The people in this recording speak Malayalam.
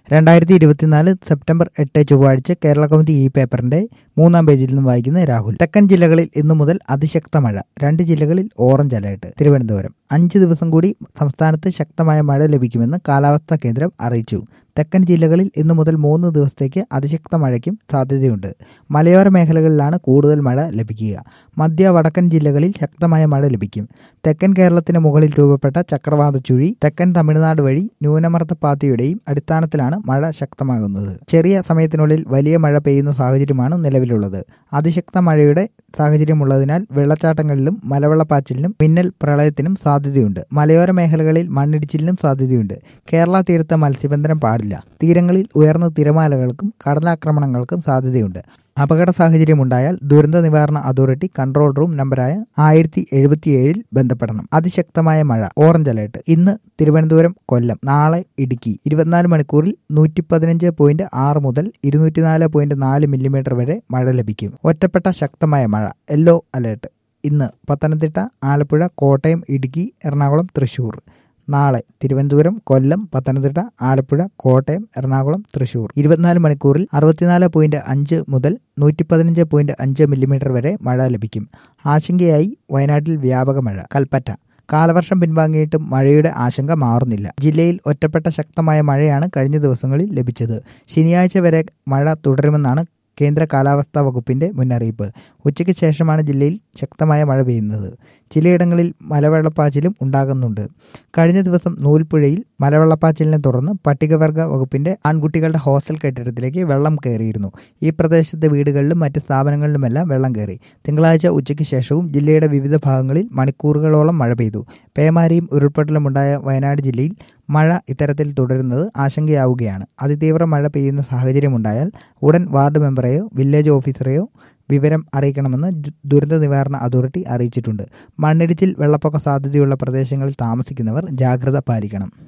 രണ്ടായിരത്തി ഇരുപത്തിനാല് സെപ്റ്റംബർ എട്ട് ചൊവ്വാഴ്ച കേരള കൗമുദി ഈ പേപ്പറിന്റെ മൂന്നാം പേജിൽ നിന്നും വായിക്കുന്ന രാഹുൽ തെക്കൻ ജില്ലകളിൽ ഇന്നു മുതൽ അതിശക്ത മഴ രണ്ട് ജില്ലകളിൽ ഓറഞ്ച് അലേർട്ട് തിരുവനന്തപുരം അഞ്ച് ദിവസം കൂടി സംസ്ഥാനത്ത് ശക്തമായ മഴ ലഭിക്കുമെന്ന് കാലാവസ്ഥാ കേന്ദ്രം അറിയിച്ചു തെക്കൻ ജില്ലകളിൽ ഇന്നു മുതൽ മൂന്ന് ദിവസത്തേക്ക് അതിശക്ത മഴയ്ക്കും സാധ്യതയുണ്ട് മലയോര മേഖലകളിലാണ് കൂടുതൽ മഴ ലഭിക്കുക മധ്യ വടക്കൻ ജില്ലകളിൽ ശക്തമായ മഴ ലഭിക്കും തെക്കൻ കേരളത്തിന് മുകളിൽ രൂപപ്പെട്ട ചക്രവാത ചുഴി തെക്കൻ തമിഴ്നാട് വഴി ന്യൂനമർദ്ദപാത്തിയുടെയും അടിസ്ഥാനത്തിലാണ് മഴ ശക്തമാകുന്നത് ചെറിയ സമയത്തിനുള്ളിൽ വലിയ മഴ പെയ്യുന്ന സാഹചര്യമാണ് നിലവിലുള്ളത് അതിശക്ത മഴയുടെ സാഹചര്യമുള്ളതിനാൽ വെള്ളച്ചാട്ടങ്ങളിലും മലവെള്ളപ്പാച്ചിലിനും മിന്നൽ പ്രളയത്തിനും സാധ്യതയുണ്ട് മലയോര മേഖലകളിൽ മണ്ണിടിച്ചിലിനും സാധ്യതയുണ്ട് കേരള തീരത്ത് മത്സ്യബന്ധനം പാടില്ല തീരങ്ങളിൽ ഉയർന്ന തിരമാലകൾക്കും കടലാക്രമണങ്ങൾക്കും സാധ്യതയുണ്ട് അപകട സാഹചര്യമുണ്ടായാൽ ദുരന്ത നിവാരണ അതോറിറ്റി കൺട്രോൾ റൂം നമ്പറായ ആയിരത്തി എഴുപത്തിയേഴിൽ ബന്ധപ്പെടണം അതിശക്തമായ മഴ ഓറഞ്ച് അലേർട്ട് ഇന്ന് തിരുവനന്തപുരം കൊല്ലം നാളെ ഇടുക്കി ഇരുപത്തിനാല് മണിക്കൂറിൽ നൂറ്റി പതിനഞ്ച് പോയിന്റ് ആറ് മുതൽ ഇരുന്നൂറ്റിനാല് പോയിന്റ് നാല് മില്ലിമീറ്റർ വരെ മഴ ലഭിക്കും ഒറ്റപ്പെട്ട ശക്തമായ മഴ യെല്ലോ അലേർട്ട് ഇന്ന് പത്തനംതിട്ട ആലപ്പുഴ കോട്ടയം ഇടുക്കി എറണാകുളം തൃശൂർ നാളെ തിരുവനന്തപുരം കൊല്ലം പത്തനംതിട്ട ആലപ്പുഴ കോട്ടയം എറണാകുളം തൃശൂർ ഇരുപത്തിനാല് മണിക്കൂറിൽ അറുപത്തിനാല് പോയിന്റ് അഞ്ച് മുതൽ നൂറ്റി പതിനഞ്ച് പോയിന്റ് അഞ്ച് മില്ലിമീറ്റർ വരെ മഴ ലഭിക്കും ആശങ്കയായി വയനാട്ടിൽ വ്യാപക മഴ കൽപ്പറ്റ കാലവർഷം പിൻവാങ്ങിയിട്ടും മഴയുടെ ആശങ്ക മാറുന്നില്ല ജില്ലയിൽ ഒറ്റപ്പെട്ട ശക്തമായ മഴയാണ് കഴിഞ്ഞ ദിവസങ്ങളിൽ ലഭിച്ചത് ശനിയാഴ്ച വരെ മഴ തുടരുമെന്നാണ് കേന്ദ്ര കാലാവസ്ഥാ വകുപ്പിന്റെ മുന്നറിയിപ്പ് ഉച്ചയ്ക്ക് ശേഷമാണ് ജില്ലയിൽ ശക്തമായ മഴ പെയ്യുന്നത് ചിലയിടങ്ങളിൽ മലവെള്ളപ്പാച്ചിലും ഉണ്ടാകുന്നുണ്ട് കഴിഞ്ഞ ദിവസം നൂൽപ്പുഴയിൽ മലവെള്ളപ്പാച്ചിലിനെ തുടർന്ന് പട്ടികവർഗ വകുപ്പിന്റെ ആൺകുട്ടികളുടെ ഹോസ്റ്റൽ കെട്ടിടത്തിലേക്ക് വെള്ളം കയറിയിരുന്നു ഈ പ്രദേശത്തെ വീടുകളിലും മറ്റ് സ്ഥാപനങ്ങളിലുമെല്ലാം വെള്ളം കയറി തിങ്കളാഴ്ച ഉച്ചയ്ക്ക് ശേഷവും ജില്ലയുടെ വിവിധ ഭാഗങ്ങളിൽ മണിക്കൂറുകളോളം മഴ പെയ്തു പേമാരിയും ഉരുൾപൊട്ടലും ഉണ്ടായ വയനാട് ജില്ലയിൽ മഴ ഇത്തരത്തിൽ തുടരുന്നത് ആശങ്കയാവുകയാണ് അതിതീവ്ര മഴ പെയ്യുന്ന സാഹചര്യമുണ്ടായാൽ ഉടൻ വാർഡ് മെമ്പറെയോ വില്ലേജ് ഓഫീസറെയോ വിവരം അറിയിക്കണമെന്ന് ദുരന്ത നിവാരണ അതോറിറ്റി അറിയിച്ചിട്ടുണ്ട് മണ്ണിടിച്ചിൽ വെള്ളപ്പൊക്ക സാധ്യതയുള്ള പ്രദേശങ്ങളിൽ താമസിക്കുന്നവർ ജാഗ്രത പാലിക്കണം